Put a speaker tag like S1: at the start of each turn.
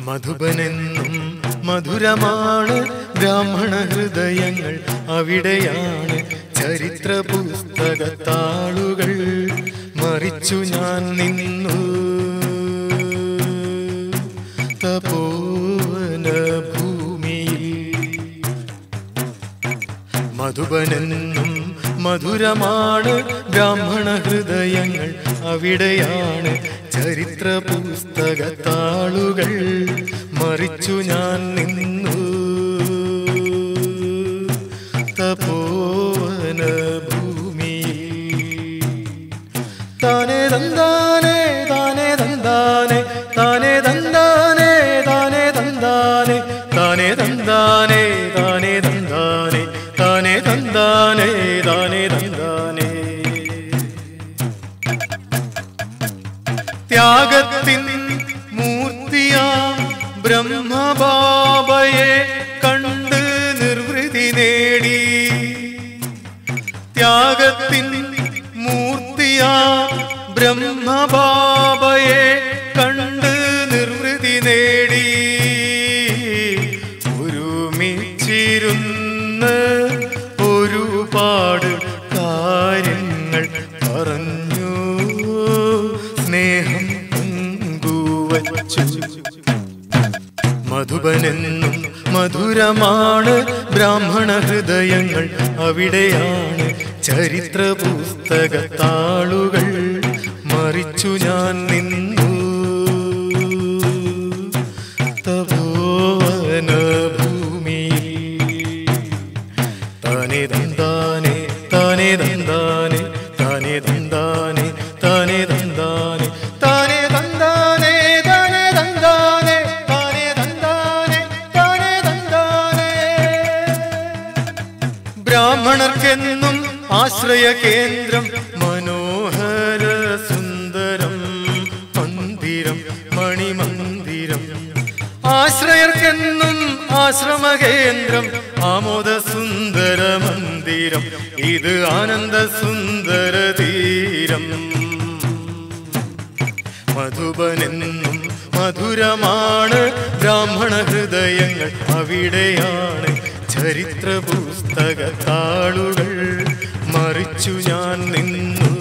S1: മധുബനെന്നും മധുരമാണ് ബ്രാഹ്മണ ഹൃദയങ്ങൾ അവിടെയാണ് ചരിത്ര പുസ്തകത്താളുകൾ മറിച്ചു ഞാൻ നിന്നു തപോവന ഭൂമിയിൽ മധുബനെന്നും മധുരമാണ് ബ്രാഹ്മണ ഹൃദയങ്ങൾ അവിടെയാണ് ചരിത്ര പുസ്തകത്താളുകൾ മറിച്ചു ഞാൻ നിന്നു തപോവന ഭൂമിയിൽ താനേ തന്താനേ താനേ തന്താനേ താനേ തന്താനേ താനേ തന്താനേ താനേ തന്താനേ താനേ തന്താനേ താനേ തന്താനേ താനേ തന്താനേ ത്യാഗത്തിൻ മൂർത്തിയാം ബ്രഹ്മബാബയെ കണ്ട് നിർവൃതി നേടി ത്യാഗത്തിൻ മൂർത്തിയാ ബ്രഹ്മബാബയെ കണ്ട് നിർവൃതി നേടി ഒരുമിച്ചിരുന്ന് ഒരുപാട് കാര്യങ്ങൾ പറഞ്ഞു സ്നേഹം പങ്കുവച്ചു മധുബനെന്നും മധുരമാണ് ബ്രാഹ്മണ ഹൃദയങ്ങൾ അവിടെയാണ് ചരിത്ര പുസ്തകത്താളുകൾ മറിച്ചു ഞാൻ നിന്നു തപോവന ഭൂമിയിൽ താനേ തന്താനേ താനേ തന്താനേ താനേ തന്താനേ താനേ തന്താനേ താനേ തന്താനേ താനേ തന്താനേ താനേ തന്താനേ താനേ തന്താനേ ബ്രാഹ്മണർക്കെന്നും ആശ്രയ കേന്ദ്രം മനോഹര സുന്ദരം മന്ദിരം മണിമന്ദിരം ആശ്രയർക്കെന്നും ആശ്രമകേന്ദ്രം ആമോദ സുന്ദര മന്ദിരം ഇത് ആനന്ദ സുന്ദര തീരം മധുബനെന്നും മധുരമാണ് ബ്രാഹ്മണ ഹൃദയങ്ങൾ അവിടെയാണ് ചരിത്ര പുസ്തക താളുകൾ മറിച്ചു ഞാൻ നിന്നു